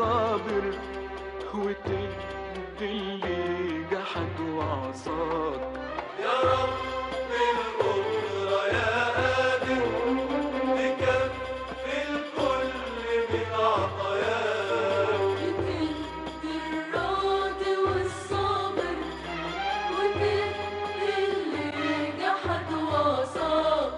صابر وتدي اللي جحد وعصاك يا رب القدرة يا قادر تكفي الكل من عطاياك بتدي الراضي والصابر وتدي اللي جحد وصاب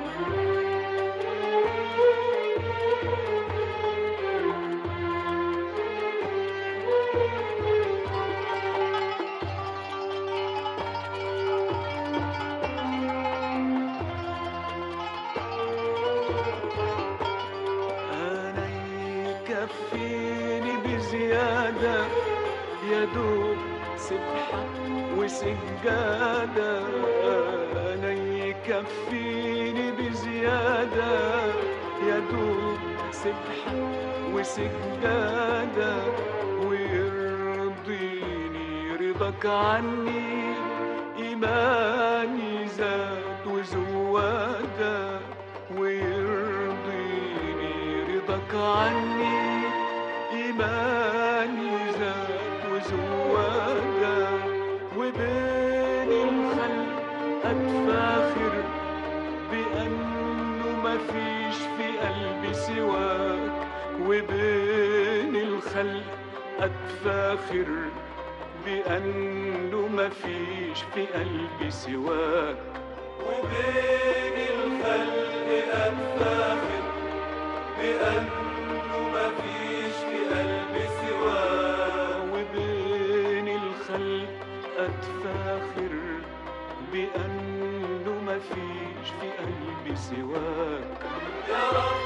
أنا يكفيني بزيادة يا دوب سبحة وسجادة أنا يكفيني بزيادة يا دوب سبحة وسجادة ويرضيني رضاك عني إيماني زاد وزوادة ويرضيني رضاك عني إيماني زاد وزوادة وبين الخلق أتفاخر بأنه مفيش في قلبي سواك وبين الخلق أتفاخر بأنه مفيش في قلبي سواك وبين الخلق أتفاخر بأنه مفيش في قلبي سواك وبين الخلق أتفاخر بأنه مفيش في قلبي سواك يا رب